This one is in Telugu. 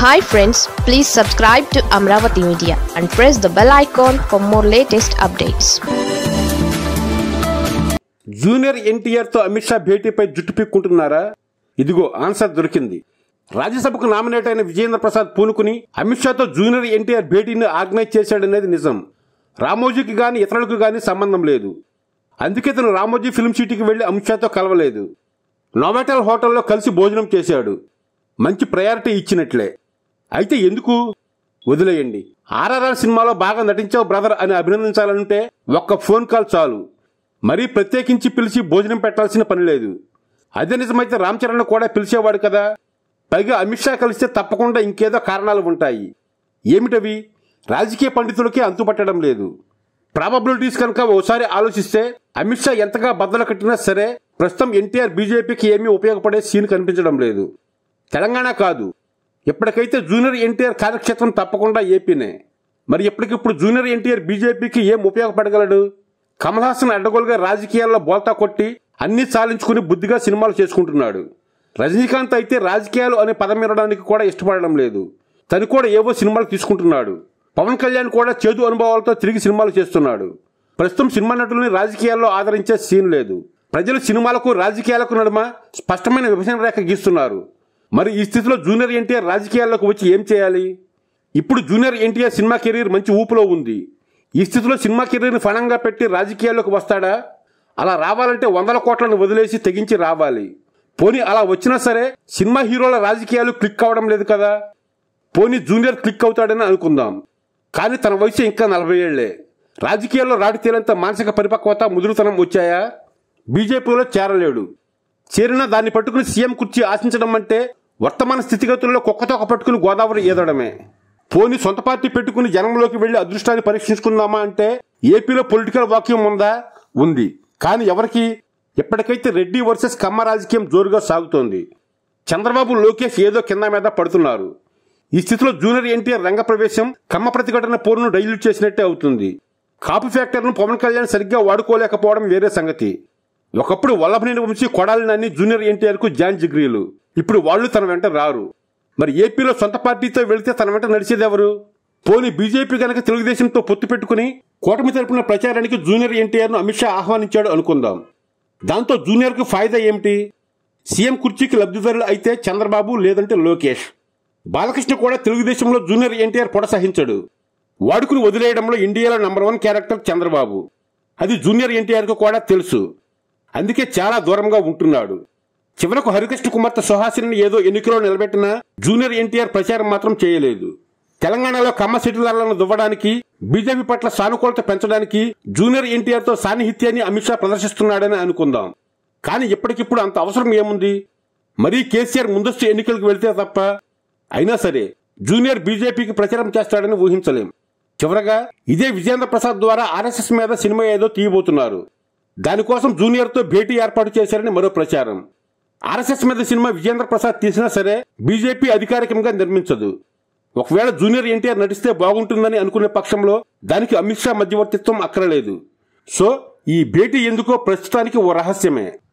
hi friends please subscribe to Amaravati Media and press the bell icon for more latest updates junior ఎన్టీఆర్తో అమిత్ షా భేటీపై జుట్టు పీక్కుంటున్నారా ఇదిగో ఆన్సర్ దొరికింది రాజ్యసభకు నామినేట్ అయిన విజేంద్ర ప్రసాద్ పూనుకుని అమిత్ షాతో జూనియర్ ఎన్టీఆర్ భేటీని ఆర్గనైజ్ చేశాడనేది నిజం రామోజీకి గాని ఇతరులకు గాని సంబంధం లేదు అందుకే తను రామోజీ ఫిల్మ్ సిటీకి వెళ్లి అమిత్ షాతో కలవలేదు నోవాటల్ హోటల్లో కలిసి భోజనం చేశాడు మంచి ప్రయారిటీ ఇచ్చినట్లే అయితే ఎందుకు వదిలేయండి ఆర్ఆర్ఆర్ సినిమాలో బాగా నటించావు బ్రదర్ అని అభినందించాలంటే ఒక్క ఫోన్ కాల్ చాలు మరీ ప్రత్యేకించి పిలిచి భోజనం పెట్టాల్సిన పని లేదు అదే నిజమైతే రామ్ చరణ్ కూడా పిలిచేవాడు కదా పైగా అమిత్ షా కలిస్తే తప్పకుండా ఇంకేదో కారణాలు ఉంటాయి ఏమిటవి రాజకీయ పండితులకే అంతుపట్టడం లేదు ప్రాబబిలిటీస్ కనుక ఓసారి ఆలోచిస్తే అమిత్ షా ఎంతగా బద్దలు కట్టినా సరే ప్రస్తుతం ఎన్టీఆర్ బీజేపీకి ఏమీ ఉపయోగపడే సీన్ కనిపించడం లేదు తెలంగాణ కాదు ఎప్పటికైతే జూనియర్ ఎన్టీఆర్ కార్యక్షేత్రం తప్పకుండా ఏపీనే మరి ఎప్పటికిప్పుడు జూనియర్ ఎన్టీఆర్ బీజేపీకి ఏం ఉపయోగపడగలడు కమల్ హాసన్ అడ్డగోలుగా రాజకీయాల్లో బోల్తా కొట్టి అన్ని సాధించుకుని బుద్ధిగా సినిమాలు చేసుకుంటున్నాడు రజనీకాంత్ అయితే రాజకీయాలు అనే పదం వినడానికి కూడా ఇష్టపడడం లేదు తను కూడా ఏవో సినిమాలు తీసుకుంటున్నాడు పవన్ కళ్యాణ్ కూడా చేదు అనుభవాలతో తిరిగి సినిమాలు చేస్తున్నాడు ప్రస్తుతం సినిమా నటుల్ని రాజకీయాల్లో ఆదరించే సీన్ లేదు ప్రజలు సినిమాలకు రాజకీయాలకు నడుమ స్పష్టమైన విభజన రేఖ గీస్తున్నారు మరి ఈ స్థితిలో జూనియర్ ఎన్టీఆర్ రాజకీయాల్లోకి వచ్చి ఏం చేయాలి ఇప్పుడు జూనియర్ ఎన్టీఆర్ సినిమా కెరీర్ మంచి ఊపులో ఉంది ఈ స్థితిలో సినిమా కెరీర్ని ఫణంగా పెట్టి రాజకీయాల్లోకి వస్తాడా అలా రావాలంటే వందల కోట్లను వదిలేసి తెగించి రావాలి పోనీ అలా వచ్చినా సరే సినిమా హీరోల రాజకీయాలు క్లిక్ అవడం లేదు కదా పోనీ జూనియర్ క్లిక్ అవుతాడని అనుకుందాం కానీ తన వయసు ఇంకా నలభై ఏళ్లే రాజకీయాల్లో రాటి తేలంత మానసిక పరిపక్వత ముదురుతనం వచ్చాయా బీజేపీలో చేరలేడు చేరినా దాన్ని పట్టుకుని సీఎం కుర్చీ ఆశించడం అంటే వర్తమాన స్థితిగతుల్లో కుక్కతోక పట్టుకుని గోదావరి ఈదడమే పోని సొంత పార్టీ పెట్టుకుని జనంలోకి వెళ్లి అదృష్టాన్ని పరీక్షించుకుందామా అంటే ఏపీలో పొలిటికల్ వాక్యం ఉందా ఉంది కానీ ఎవరికి ఎప్పటికైతే రెడ్డి వర్సెస్ కమ్మ రాజకీయం జోరుగా సాగుతోంది చంద్రబాబు లోకేష్ ఏదో కింద మీద పడుతున్నారు ఈ స్థితిలో జూనియర్ ఎన్టీఆర్ రంగప్రవేశం కమ్మ ప్రతిఘటన పోరును డైల్యూట్ చేసినట్టే అవుతుంది కాపు ఫ్యాక్టర్ను పవన్ కళ్యాణ్ సరిగ్గా వాడుకోలేకపోవడం వేరే సంగతి ఒకప్పుడు వల్లభనేని వంశీ కొడాలని జూనియర్ ఎన్టీఆర్ కు జాన్ జిగ్రీలు ఇప్పుడు వాళ్ళు తన వెంట రారు మరి ఏపీలో సొంత పార్టీతో వెళితే తన వెంట నడిచేదెవరు పోని బీజేపీ గనక తెలుగుదేశంతో పొత్తు పెట్టుకుని కూటమి తరపున ప్రచారానికి జూనియర్ ఎన్టీఆర్ ను అమిత్ షా ఆహ్వానించాడు అనుకుందాం దాంతో జూనియర్ కు ఫాయిదా ఏమిటి సీఎం కుర్చీకి లబ్ధిదారులు అయితే చంద్రబాబు లేదంటే లోకేష్ బాలకృష్ణ కూడా తెలుగుదేశంలో జూనియర్ ఎన్టీఆర్ పొడ సహించడు వాడుకుని వదిలేయడంలో ఇండియాలో నంబర్ వన్ క్యారెక్టర్ చంద్రబాబు అది జూనియర్ ఎన్టీఆర్ కు కూడా తెలుసు అందుకే చాలా దూరంగా ఉంటున్నాడు చివరకు హరికృష్ణ కుమార్తె సుహాసిని ఏదో ఎన్నికలో నిలబెట్టినా జూనియర్ ఎన్టీఆర్ ప్రచారం మాత్రం చేయలేదు తెలంగాణలో కమ్మ సెటిలర్లను దువ్వడానికి బీజేపీ పట్ల సానుకూలత పెంచడానికి జూనియర్ ఎన్టీఆర్ తో సాన్నిహిత్యాన్ని అమిత్ షా ప్రదర్శిస్తున్నాడని అనుకుందాం కానీ ఇప్పటికిప్పుడు అంత అవసరం ఏముంది మరీ కేసీఆర్ ముందస్తు ఎన్నికలకు వెళ్తే తప్ప అయినా సరే జూనియర్ బీజేపీకి ప్రచారం చేస్తాడని ఊహించలేం చివరగా ఇదే విజేంద్ర ప్రసాద్ ద్వారా ఆర్ఎస్ఎస్ మీద సినిమా ఏదో తీయబోతున్నారు దానికోసం జూనియర్ తో భేటీ ఏర్పాటు చేశారని మరో ప్రచారం ఆర్ఎస్ఎస్ మీద సినిమా విజేంద్ర ప్రసాద్ తీసినా సరే బీజేపీ అధికారికంగా నిర్మించదు ఒకవేళ జూనియర్ ఎన్టీఆర్ నటిస్తే బాగుంటుందని అనుకునే పక్షంలో దానికి అమిత్ షా మధ్యవర్తిత్వం అక్కరలేదు సో ఈ భేటీ ఎందుకో ప్రస్తుతానికి ఓ రహస్యమే